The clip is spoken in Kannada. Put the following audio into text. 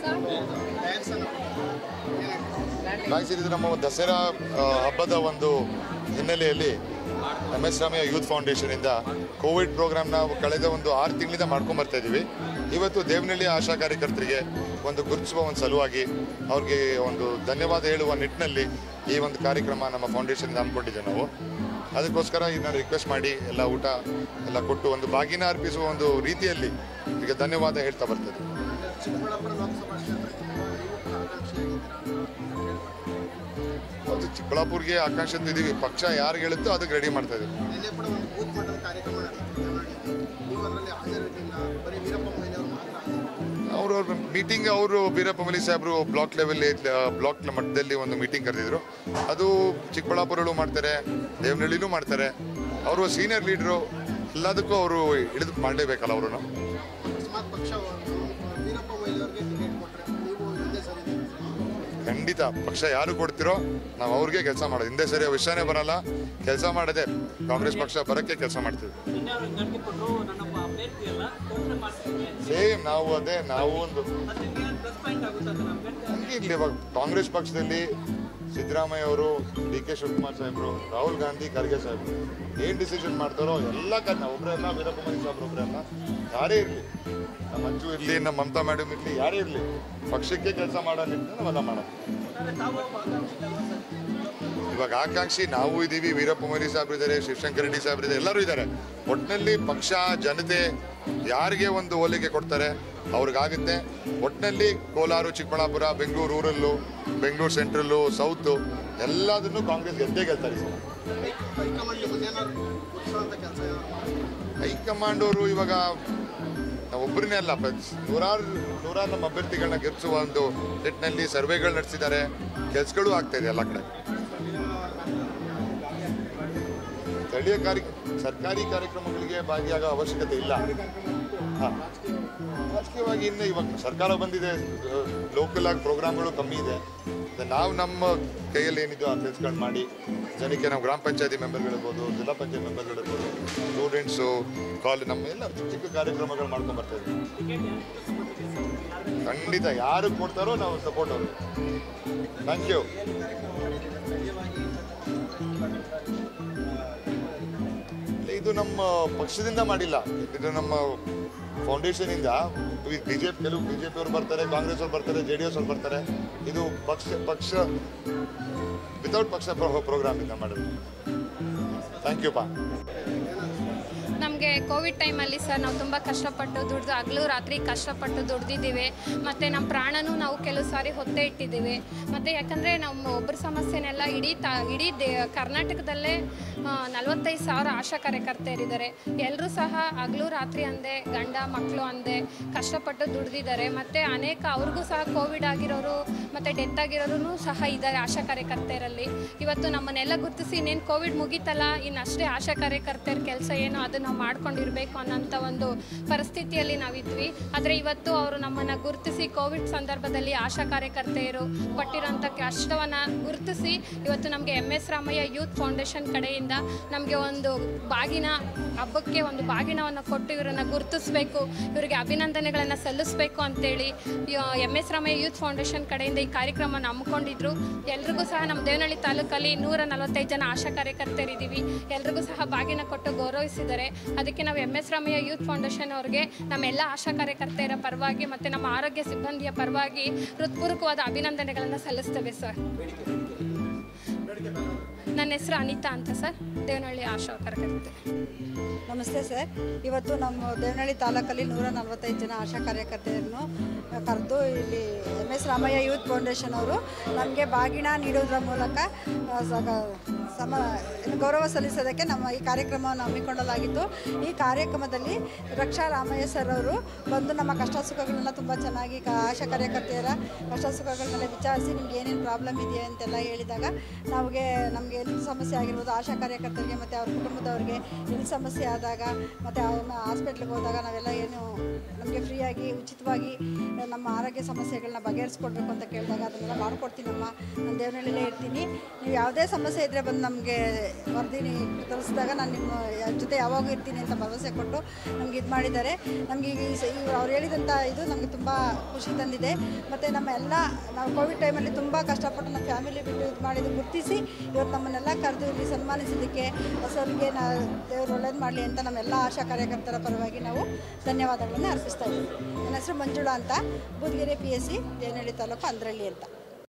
ಮ್ಯಾಕ್ಸಿನ್ ಇದು ನಮ್ಮ ದಸರಾ ಆ, ಹಬ್ಬದ ಒಂದು ಹಿನ್ನೆಲೆಯಲ್ಲಿ ಎಮ್ ಎಸ್ ರಾಮಯ್ಯ ಯೂತ್ ಫೌಂಡೇಶನಿಂದ ಕೋವಿಡ್ ಪ್ರೋಗ್ರಾಮ್ ನಾವು ಕಳೆದ ಒಂದು ಆರು ತಿಂಗಳಿಂದ ಮಾಡ್ಕೊಂಡು ಬರ್ತಾ ಇದ್ದೀವಿ ಇವತ್ತು ದೇವನಹಳ್ಳಿ ಆಶಾ ಕಾರ್ಯಕರ್ತರಿಗೆ ಒಂದು ಗುರುತಿಸುವ ಒಂದು ಸಲುವಾಗಿ ಅವ್ರಿಗೆ ಒಂದು ಧನ್ಯವಾದ ಹೇಳುವ ನಿಟ್ಟಿನಲ್ಲಿ ಈ ಒಂದು ಕಾರ್ಯಕ್ರಮ ನಮ್ಮ ಫೌಂಡೇಶನ್ ಹಮ್ಮಿಕೊಂಡಿದ್ದೇವೆ ನಾವು ಅದಕ್ಕೋಸ್ಕರ ಇದನ್ನ ರಿಕ್ವೆಸ್ಟ್ ಮಾಡಿ ಎಲ್ಲ ಊಟ ಎಲ್ಲ ಕೊಟ್ಟು ಒಂದು ಬಾಗಿನ ಅರ್ಪಿಸುವ ಒಂದು ರೀತಿಯಲ್ಲಿ ಈಗ ಧನ್ಯವಾದ ಹೇಳ್ತಾ ಬರ್ತದೆ ಚಿಕ್ಕಬಳ್ಳಾಪುರ ಲೋಕಸಭಾ ಕ್ಷೇತ್ರಕ್ಕೆ ನೀವು ಆಕಾಂಕ್ಷಿಯಾಗಿದ್ದೀರಾ ಅದು ಚಿಕ್ಕಬಳ್ಳಾಪುರ್ಗೆ ಆಕಾಂಕ್ಷೆ ಅಂತ ಇದೀವಿ ಪಕ್ಷ ಯಾರಿಗೆ ಹೇಳುತ್ತೋ ಅದಕ್ಕೆ ರೆಡಿ ಮಾಡ್ತಾ ಇದೀವಿ ನಿನ್ನೆ ಕೂಡ ಒಂದು ಬೂತ್ ಮಟ್ಟದ ಕಾರ್ಯಕ್ರಮ ನಡೆದಿತ್ತು ಕರ್ನಾಟಕದಲ್ಲಿ. ನೀವು ಅದರಲ್ಲಿ ಹಾಜರಿರಲಿಲ್ಲ ಬರೀ ವೀರಪ್ಪ ಮೊಯ್ಲಿ ಅವರು ಮಾತ್ರ ಹಾಜರಿದ್ದರು. ಅವ್ರವ್ರ ಮೀಟಿಂಗ್ ಅವರು ವೀರಪ್ಪ ಮೊಯ್ಲಿ ಸಾಹೇಬರು ಬ್ಲಾಕ್ ಲೆವೆಲ್ ಬ್ಲಾಕ್ ಮಟ್ಟದಲ್ಲಿ ಒಂದು ಮೀಟಿಂಗ್ ಕರೆದಿದ್ರು ಅದು ಚಿಕ್ಕಬಳ್ಳಾಪುರಲ್ಲೂ ಮಾಡ್ತಾರೆ ದೇವನಹಳ್ಳಿಲೂ ಮಾಡ್ತಾರೆ ಅವರು ಸೀನಿಯರ್ ಲೀಡ್ರು ಎಲ್ಲದಕ್ಕೂ ಅವರು ಹಿಡಿದು ಮಾಡಲೇಬೇಕಲ್ಲ ಅವರು ಅಕಸ್ಮಾತ್ ಪಕ್ಷ ವೀರಪ್ಪ ಮೊಯ್ಲಿ ಅವರಿಗೆ ಟಿಕೆಟ್ ಕೊಟ್ಟರೆ ನೀವು ಹಿಂದೆ ಸರಿದ್ದೀರಾ ಖಂಡಿತ ಪಕ್ಷ ಯಾರು ಕೊಡ್ತಿರೋ ನಾವು ಅವ್ರಿಗೆ ಕೆಲಸ ಮಾಡೋದು ಹಿಂದೆ ಸರಿ ವಿಷಯನೇ ಬರಲ್ಲ ಕೆಲಸ ಮಾಡದೆ ಕಾಂಗ್ರೆಸ್ ಪಕ್ಷ ಬರೋಕ್ಕೆ ಕೆಲಸ ಮಾಡ್ತೀವಿ ನಿನ್ನೆ ಅವ್ರಿಗೆ ಗಂಟೆ ಕೊಟ್ಟರು ನನ್ನೊಬ್ಬ ಅಭ್ಯರ್ಥಿ ಅಲ್ಲ ಘೋಷಣೆ ಮಾಡ್ತೀನಿ ಸೇಮ್ ನಾವು ಅದೇ ನಾವು ಒಂದು ಮತ್ತೆ ನಿಮಗೆ ಪ್ಲಸ್ ಪಾಯಿಂಟ್ ಆಗುತ್ತೆ ಅದು ನಮ್ಮ ಗಂಟೆ ಹಂಗೆ ಇರ್ಲಿ ಇವಾಗ ಕಾಂಗ್ರೆಸ್ ಪಕ್ಷದಲ್ಲಿ ಸಿದ್ದರಾಮಯ್ಯ ಅವರು ಡಿ ಕೆ ಶಿವಕುಮಾರ್ ಸಾಹೇಬರು ರಾಹುಲ್ ಗಾಂಧಿ ಖರ್ಗೆ ಸಾಹೇಬರು ಏನು ಡಿಸಿಷನ್ ಮಾಡ್ತಾರೋ ಎಲ್ಲ ಕ ನಾವು ಒಬ್ಬರೇ ಅಲ್ಲ ವೀರಪ್ಪ ಮೊಯ್ಲಿ ಸಾಹೇಬ್ರು ಒಬ್ಬರೇ ಅಲ್ಲ ಯಾರೇ ಇರಲಿ ನಮ್ಮ ಮಂಜು ಇರಲಿ ನಮ್ಮ ಮಮತಾ ಮೇಡಮ್ ಇರಲಿ ಯಾರೇ ಇರಲಿ ಪಕ್ಷಕ್ಕೆ ಕೆಲಸ ಮಾಡೋ ನಿಟ್ಟಿನಲ್ಲಿ ನಾವೆಲ್ಲ ಮಾಡೋದು ಆದರೆ ತಾವು ಒಬ್ಬ ಆಕಾಂಕ್ಷಿ ಅಲ್ವಾ ಸರ್ ಇವಾಗ ಆಕಾಂಕ್ಷಿ ನಾವು ಇದ್ದೀವಿ ವೀರಪ್ಪ ಮೊಯ್ಲಿ ಸಾಹೇಬ್ರು ಇದ್ದಾರೆ ಶಿವಶಂಕರ್ ರೆಡ್ಡಿ ಸಾಹೇಬ್ರು ಇದ್ದಾರೆ ಎಲ್ಲರೂ ಇದ್ದಾರೆ ಒಟ್ಟಿನಲ್ಲಿ ಪಕ್ಷ ಜನತೆ ಯಾರಿಗೆ ಒಂದು ಹೋಲಿಕೆ ಕೊಡ್ತಾರೆ ಅವ್ರಿಗಾಗುತ್ತೆ ಒಟ್ಟಿನಲ್ಲಿ Kolar Chikkaballapur Bengaluru rural Bengaluru central south ಎಲ್ಲದನ್ನು ಕಾಂಗ್ರೆಸ್ ಗೆದ್ದೇ ಗೆಲ್ತಾರೆ ಈ ಸಲ. ಹೈಕಮಾಂಡ್ ಮುಂದೇನಾದ್ರು ಗುರುತಿಸುವಂಥ ಕೆಲಸ ಏನಾದ್ರು ಮಾಡ್ತೀರಾ? ಹೈಕಮಾಂಡ್ ಅವರು ಇವಾಗ ನಾವು ಒಬ್ಬರನ್ನೇ ಅಲ್ಲ ಪ- ನೂರಾರು ನೂರಾರು ನಮ್ಮ ಅಭ್ಯರ್ಥಿಗಳನ್ನ ಗೆಲ್ಲಿಸುವ ಒಂದು ನಿಟ್ಟಿನಲ್ಲಿ ಸರ್ವೆಗಳು ನಡೆಸಿದ್ದಾರೆ ಕೆಲಸಗಳು ಆಗ್ತಾ ಇದೆ ಎಲ್ಲ ಕಡೆ ಸ್ಥಳೀಯ ಕಾರ್ಯ ಸರ್ಕಾರಿ ಕಾರ್ಯಕ್ರಮಗಳಿಗೆ ಭಾಗಿಯಾಗೋ ಅವಶ್ಯಕತೆ ಇಲ್ಲ ಹಾಂ ರಾಜಕೀಯವಾಗಿ ಇನ್ನು ಇವಾಗ ಸರ್ಕಾರ ಬಂದಿದೆ ಲೋಕಲ್ ಆಗಿ ಪ್ರೋಗ್ರಾಮ್ಗಳು ಕಮ್ಮಿ ಇದೆ ಮತ್ತೆ ನಾವು ನಮ್ಮ ಕೈಯಲ್ಲಿ ಏನಿದೆಯೋ ಆ ಕೆಲಸಗಳು ಮಾಡಿ ಜನಕ್ಕೆ ನಾವು ಗ್ರಾಮ ಪಂಚಾಯತಿ ಮೆಂಬರ್ಗಳಿರ್ಬೋದು ಜಿಲ್ಲಾ ಪಂಚಾಯತ್ ಮೆಂಬರ್ಗಳಿರ್ಬೋದು ಸ್ಟೂಡೆಂಟ್ಸು ಕಾಲ್ ನಮ್ಮ ಎಲ್ಲ ಚಿಕ್ಕ ಚಿಕ್ಕ ಕಾರ್ಯಕ್ರಮಗಳು ಮಾಡ್ಕೊಂಡು ಬರ್ತಾ ಇದ್ದೀವಿ ಖಂಡಿತ ಯಾರು ಕೊಡ್ತಾರೋ ನಾವು ಸಪೋರ್ಟ್ ಅವರು ಥ್ಯಾಂಕ್ ಯು ಇದು ನಮ್ಮ ಪಕ್ಷದಿಂದ ಮಾಡಿಲ್ಲ ಇದು ನಮ್ಮ ಫೌಂಡೇಶನ್ ಇಂದ ಬಿಜೆಪಿ ಕೆಲವು ಬಿಜೆಪಿ ಅವರು ಬರ್ತಾರೆ ಕಾಂಗ್ರೆಸ್ ಅವ್ರು ಬರ್ತಾರೆ ಜೆ ಡಿ ಎಸ್ ಅವ್ರು ಬರ್ತಾರೆ ಇದು ಪಕ್ಷ ಪಕ್ಷ ವಿತೌಟ್ ಪಕ್ಷ ಪ್ರೋಗ್ರಾಮ್ ಇಂದ ಮಾಡಿದ್ರು ಥ್ಯಾಂಕ್ ಯು ಪಾ ನಮಗೆ ಕೋವಿಡ್ ಟೈಮಲ್ಲಿ ಸರ್ ನಾವು ತುಂಬ ಕಷ್ಟಪಟ್ಟು ದುಡ್ದು ಹಗಲು ರಾತ್ರಿ ಕಷ್ಟಪಟ್ಟು ದುಡ್ದಿದ್ದೀವಿ ಮತ್ತು ನಮ್ಮ ಪ್ರಾಣನೂ ನಾವು ಕೆಲವು ಸಾರಿ ಹೊತ್ತೆ ಇಟ್ಟಿದ್ದೀವಿ ಮತ್ತು ಯಾಕಂದರೆ ನಮ್ಮ ಒಬ್ಬರ ಸಮಸ್ಯೆನೆಲ್ಲ ಇಡೀ ತ ಇಡೀ ದೇ ಕರ್ನಾಟಕದಲ್ಲೇ ನಲವತ್ತೈದು ಸಾವಿರ ಆಶಾ ಕಾರ್ಯಕರ್ತೆಯರಿದ್ದಾರೆ ಎಲ್ಲರೂ ಸಹ ಹಗಲು ರಾತ್ರಿ ಅಂದೆ ಗಂಡ ಮಕ್ಕಳು ಅಂದೆ ಕಷ್ಟಪಟ್ಟು ದುಡ್ದಿದ್ದಾರೆ ಮತ್ತು ಅನೇಕ ಅವ್ರಿಗೂ ಸಹ ಕೋವಿಡ್ ಆಗಿರೋರು ಮತ್ತು ಡೆತ್ ಆಗಿರೋರು ಸಹ ಇದ್ದಾರೆ ಆಶಾ ಕಾರ್ಯಕರ್ತೆಯರಲ್ಲಿ ಇವತ್ತು ನಮ್ಮನ್ನೆಲ್ಲ ಗುರುತಿಸಿ ಇನ್ನೇನು ಕೋವಿಡ್ ಮುಗೀತಲ್ಲ ಇನ್ನು ಅಷ್ಟೇ ಆಶಾ ಕಾರ್ಯಕರ್ತೆಯರ ಕೆಲಸ ಏನು ಅದು ನಾವು ಮಾಡ್ಕೊಂಡಿರಬೇಕು ಅನ್ನೋಂಥ ಒಂದು ಪರಿಸ್ಥಿತಿಯಲ್ಲಿ ನಾವಿದ್ವಿ ಆದರೆ ಇವತ್ತು ಅವರು ನಮ್ಮನ್ನು ಗುರುತಿಸಿ ಕೋವಿಡ್ ಸಂದರ್ಭದಲ್ಲಿ ಆಶಾ ಕಾರ್ಯಕರ್ತೆಯರು ಪಟ್ಟಿರೋಂಥ ಕಷ್ಟವನ್ನು ಗುರುತಿಸಿ ಇವತ್ತು ನಮಗೆ M S Ramaiah youth foundation ಕಡೆಯಿಂದ ನಮಗೆ ಒಂದು ಬಾಗಿನ ಹಬ್ಬಕ್ಕೆ ಒಂದು ಬಾಗಿನವನ್ನು ಕೊಟ್ಟು ಇವರನ್ನು ಗುರುತಿಸಬೇಕು ಇವರಿಗೆ ಅಭಿನಂದನೆಗಳನ್ನು ಸಲ್ಲಿಸಬೇಕು ಅಂತೇಳಿ M S Ramaiah youth foundation ಕಡೆಯಿಂದ ಈ ಕಾರ್ಯಕ್ರಮವನ್ನು ಹಮ್ಮಿಕೊಂಡಿದ್ರು ಎಲ್ರಿಗೂ ಸಹ ನಮ್ಮ ದೇವನಹಳ್ಳಿ ತಾಲೂಕಲ್ಲಿ ನೂರ ನಲವತ್ತೈದು ಜನ ಆಶಾ ಕಾರ್ಯಕರ್ತರಿದ್ದೀವಿ ಎಲ್ರಿಗೂ ಸಹ ಬಾಗಿನ ಕೊಟ್ಟು ಗೌರವಿಸಿದ್ದಾರೆ ಅದಕ್ಕೆ ನಾವು M S Ramaiah youth foundation ಅವ್ರಿಗೆ ನಮ್ಮೆಲ್ಲ ಆಶಾ ಕಾರ್ಯಕರ್ತೆಯರ ಪರವಾಗಿ ಮತ್ತು ನಮ್ಮ ಆರೋಗ್ಯ ಸಿಬ್ಬಂದಿಯ ಪರವಾಗಿ ಹೃತ್ಪೂರ್ವಕವಾದ ಅಭಿನಂದನೆಗಳನ್ನು ಸಲ್ಲಿಸ್ತೇವೆ ಸರ್ ನನ್ನ ಹೆಸರು ಅನಿತಾ ಅಂತ ಸರ್ ದೇವನಹಳ್ಳಿ ಆಶಾ ಕಾರ್ಯಕರ್ತೆ ನಮಸ್ತೆ ಸರ್ ಇವತ್ತು ನಮ್ಮ ದೇವನಹಳ್ಳಿ ತಾಲೂಕಲ್ಲಿ ನೂರ ನಲವತ್ತೈದು ಜನ ಆಶಾ ಕಾರ್ಯಕರ್ತೆಯರನ್ನು ಕರೆದು ಇಲ್ಲಿ M S Ramaiah youth foundation ಅವರು ನಮಗೆ ಬಾಗಿಣ ನೀಡುವುದರ ಮೂಲಕ ಆ, ಸಗ- ಸಮ ಏನು ಗೌರವ ಸಲ್ಲಿಸೋದಕ್ಕೆ ನಮ್ಮ ಈ ಕಾರ್ಯಕ್ರಮವನ್ನು ಹಮ್ಮಿಕೊಳ್ಳಲಾಗಿತ್ತು ಈ ಕಾರ್ಯಕ್ರಮದಲ್ಲಿ ರಕ್ಷಾ ರಾಮಯ್ಯ ಸರ್ ಅವರು ಬಂದು ನಮ್ಮ ಕಷ್ಟ ಸುಖಗಳನ್ನ ತುಂಬ ಚೆನ್ನಾಗಿ ಕ- ಆಶಾ ಕಾರ್ಯಕರ್ತೆಯರ ಕಷ್ಟ ಸುಖಗಳನ್ನೆಲ್ಲ ವಿಚಾರಿಸಿ ನಿಮ್ಗೆ ಏನೇನು ಪ್ರಾಬ್ಲಮ್ ಇದೆ ಅಂತೆಲ್ಲ ಹೇಳಿದಾಗ ನಮಗೆ ನಮಗೆ ಹೆಲ್ತ್ ಸಮಸ್ಯೆ ಆಗಿರ್ಬೋದು ಆಶಾ ಕಾರ್ಯಕರ್ತರಿಗೆ ಮತ್ತು ಅವ್ರ ಕುಟುಂಬದವ್ರಿಗೆ ಹೆಲ್ತ್ ಸಮಸ್ಯೆ ಆದಾಗ ಮತ್ತು ಅವ್ರನ್ನ ಹಾಸ್ಪಿಟ್ಲಿಗೆ ಹೋದಾಗ ನಾವೆಲ್ಲ ಏನು ನಮಗೆ ಫ್ರೀಯಾಗಿ ಉಚಿತವಾಗಿ ನಮ್ಮ ಆರೋಗ್ಯ ಸಮಸ್ಯೆಗಳನ್ನ ಬಗೆಹರಿಸ್ಕೊಡ್ಬೇಕು ಅಂತ ಕೇಳಿದಾಗ ಅದನ್ನೆಲ್ಲ ಮಾಡ್ಕೊಡ್ತೀನಮ್ಮ ನಾನು ದೇವನಹಳ್ಳಿಲೇ ಇರ್ತೀನಿ ನೀವು ಯಾವುದೇ ಸಮಸ್ಯೆ ಇದ್ದರೆ ಬಂದು ನಮಗೆ ವರದಿ ತರಿಸಿದಾಗ ನಾನು ನಿಮ್ಮ ಯ- ಜೊತೆ ಯಾವಾಗೂ ಇರ್ತೀನಿ ಅಂತ ಭರವಸೆ ಕೊಟ್ಟು ನಮ್ಗೆ ಇದು ಮಾಡಿದ್ದಾರೆ ನಮಗೆ ಈ ಸ- ಈ ಅವ್ರು ಹೇಳಿದಂಥ ಇದು ನಮಗೆ ತುಂಬ ಖುಷಿ ತಂದಿದೆ ಮತ್ತು ನಮ್ಮ ಎಲ್ಲ ನಾವು ಕೋವಿಡ್ ಟೈಮಲ್ಲಿ ತುಂಬ ಕಷ್ಟಪಟ್ಟು ನಮ್ಮ ಫ್ಯಾಮಿಲಿ ಬಿಟ್ಟು ಇದು ಮಾಡಿದ್ದು ಗುರುತಿಸಿ ಇವತ್ತು ನಮ್ಮನ್ನೆಲ್ಲ ಕರೆದು ಇಲ್ಲಿ ಸನ್ಮಾನಿಸಿದ್ದಕ್ಕೆ ಹೊಸವರಿಗೆ ನಾ ದೇವರು ಒಳ್ಳೇದು ಮಾಡಲಿ ಅಂತ ನಮ್ಮೆಲ್ಲ ಆಶಾ ಕಾರ್ಯಕರ್ತರ ಪರವಾಗಿ ನಾವು ಧನ್ಯವಾದಗಳನ್ನು ಅರ್ಪಿಸ್ತಾ ಇದ್ದೀವಿ ನನ್ನ ಹೆಸರು ಮಂಜುಳಾ ಅಂತ Budagere P S C Devanahalli taluk Andralli ಅಂತ